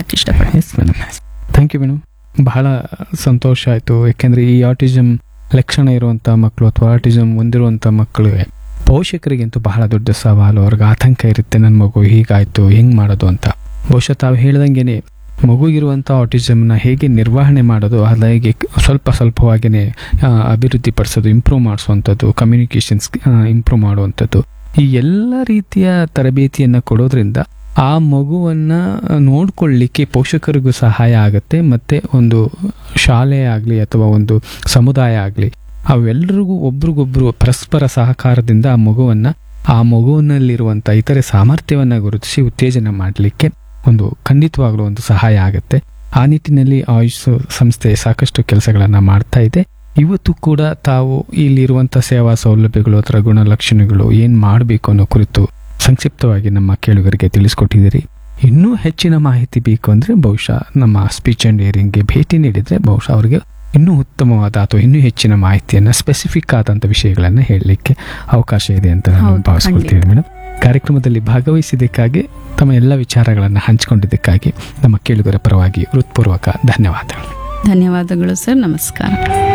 ಹೇಳಕ್ ಇಷ್ಟಪಡ್ತೀನಿ yes madam thank you madam ಬಹಳ ಸಂತೋಷ ಆಯಿತು ಯಾಕೆಂದರೆ ಈ ಆಟಿಸಮ್ ಲಕ್ಷಣ ಇರುವಂಥ ಮಕ್ಕಳು ಅಥವಾ ಆಟಿಸಮ್ ಹೊಂದಿರುವಂಥ ಮಕ್ಕಳಿಗೆ ಪೋಷಕರಿಗಂತೂ ಬಹಳ ದೊಡ್ಡ ಸವಾಲು ಅವ್ರಿಗೆ ಆತಂಕ ಇರುತ್ತೆ ನನ್ನ ಮಗು ಹೀಗಾಯಿತು ಹೆಂಗೆ ಮಾಡೋದು ಅಂತ ಬಹುಶಃ ತಾವು ಹೇಳ್ದಂಗೆ ಮಗುಗಿರುವಂಥ ಆಟಿಸಮ್ನ ಹೇಗೆ ನಿರ್ವಹಣೆ ಮಾಡೋದು ಅದಾಗಿ ಸ್ವಲ್ಪ ಸ್ವಲ್ಪವಾಗಿಯೇ ಅಭಿವೃದ್ಧಿ ಪಡಿಸೋದು ಇಂಪ್ರೂವ್ ಮಾಡಿಸುವಂಥದ್ದು ಕಮ್ಯುನಿಕೇಷನ್ಸ್ ಇಂಪ್ರೂವ್ ಮಾಡುವಂಥದ್ದು ಈ ಎಲ್ಲ ರೀತಿಯ ತರಬೇತಿಯನ್ನು ಕೊಡೋದ್ರಿಂದ ಆ ಮಗುವನ್ನ ನೋಡ್ಕೊಳ್ಳಿಕ್ಕೆ ಪೋಷಕರಿಗೂ ಸಹಾಯ ಆಗುತ್ತೆ ಮತ್ತೆ ಒಂದು ಶಾಲೆ ಆಗಲಿ ಅಥವಾ ಒಂದು ಸಮುದಾಯ ಆಗಲಿ ಅವೆಲ್ಲರಿಗೂ ಒಬ್ರಿಗೊಬ್ರು ಪರಸ್ಪರ ಸಹಕಾರದಿಂದ ಆ ಮಗುವನ್ನ ಆ ಮಗುವಿನಲ್ಲಿರುವಂಥ ಇತರೆ ಸಾಮರ್ಥ್ಯವನ್ನ ಗುರುತಿಸಿ ಉತ್ತೇಜನ ಮಾಡಲಿಕ್ಕೆ ಒಂದು ಖಂಡಿತವಾಗ್ಲೂ ಒಂದು ಸಹಾಯ ಆಗುತ್ತೆ ಆ ನಿಟ್ಟಿನಲ್ಲಿ ಆಯುಷ್ ಸಂಸ್ಥೆ ಸಾಕಷ್ಟು ಕೆಲಸಗಳನ್ನು ಮಾಡ್ತಾ ಇದೆ ಇವತ್ತು ಕೂಡ ತಾವು ಇಲ್ಲಿರುವಂಥ ಸೇವಾ ಸೌಲಭ್ಯಗಳು ಅಥವಾ ಗುಣಲಕ್ಷಣಗಳು ಏನು ಮಾಡಬೇಕು ಅನ್ನೋ ಕುರಿತು ಸಂಕ್ಷಿಪ್ತವಾಗಿ ನಮ್ಮ ಕೇಳುಗರಿಗೆ ತಿಳಿಸ್ಕೊಟ್ಟಿದ್ದೀರಿ ಇನ್ನೂ ಹೆಚ್ಚಿನ ಮಾಹಿತಿ ಬೇಕು ಅಂದರೆ ಬಹುಶಃ ನಮ್ಮ ಸ್ಪೀಚ್ ಆ್ಯಂಡ್ ಹಿಯರಿಂಗ್ಗೆ ಭೇಟಿ ನೀಡಿದರೆ ಬಹುಶಃ ಅವರಿಗೆ ಇನ್ನೂ ಉತ್ತಮವಾದ ಅಥವಾ ಇನ್ನೂ ಹೆಚ್ಚಿನ ಮಾಹಿತಿಯನ್ನು ಸ್ಪೆಸಿಫಿಕ್ ಆದಂಥ ವಿಷಯಗಳನ್ನು ಹೇಳಲಿಕ್ಕೆ ಅವಕಾಶ ಇದೆ ಅಂತ ನಾನು ಹೌದು, ಭಾವಿಸ್ಕೊಳ್ತೀನಿ ಖಂಡಿತ. ಮೇಡಮ್ ಕಾರ್ಯಕ್ರಮದಲ್ಲಿ ಭಾಗವಹಿಸಿದ್ದಕ್ಕಾಗಿ ತಮ್ಮ ಎಲ್ಲ ವಿಚಾರಗಳನ್ನು ಹಂಚಿಕೊಂಡಿದ್ದಕ್ಕಾಗಿ ನಮ್ಮ ಕೇಳುಗರ ಪರವಾಗಿ ಹೃತ್ಪೂರ್ವಕ ಧನ್ಯವಾದಗಳು ಧನ್ಯವಾದಗಳು ಸರ್ ನಮಸ್ಕಾರ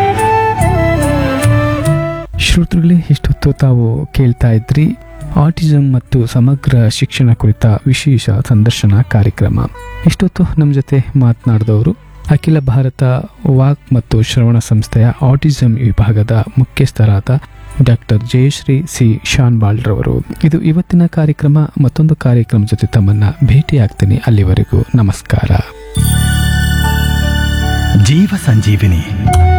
ಶ್ರೋತೃಗಳೇ ಇಷ್ಟೊತ್ತು ತಾವು ಕೇಳ್ತಾ ಇದ್ರಿ ಆಟಿಸಮ್ ಮತ್ತು ಸಮಗ್ರ ಶಿಕ್ಷಣ ಕುರಿತ ವಿಶೇಷ ಸಂದರ್ಶನ ಕಾರ್ಯಕ್ರಮ ಇಷ್ಟೊತ್ತು ನಮ್ಮ ಜೊತೆ ಮಾತನಾಡಿದವರು ಅಖಿಲ ಭಾರತ ವಾಕ್ ಮತ್ತು ಶ್ರವಣ ಸಂಸ್ಥೆಯ ಆಟಿಸಮ್ ವಿಭಾಗದ ಮುಖ್ಯಸ್ಥರಾದ ಡಾಕ್ಟರ್ ಜಯಶ್ರೀ ಸಿ ಶಾನ್ಬಾಳ್ರವರು ಇದು ಇವತ್ತಿನ ಕಾರ್ಯಕ್ರಮ ಮತ್ತೊಂದು ಕಾರ್ಯಕ್ರಮ ಜೊತೆ ತಮ್ಮನ್ನ ಭೇಟಿಯಾಗ್ತೀನಿ ಅಲ್ಲಿವರೆಗೂ ನಮಸ್ಕಾರ ಜೀವ ಸಂಜೀವಿನಿ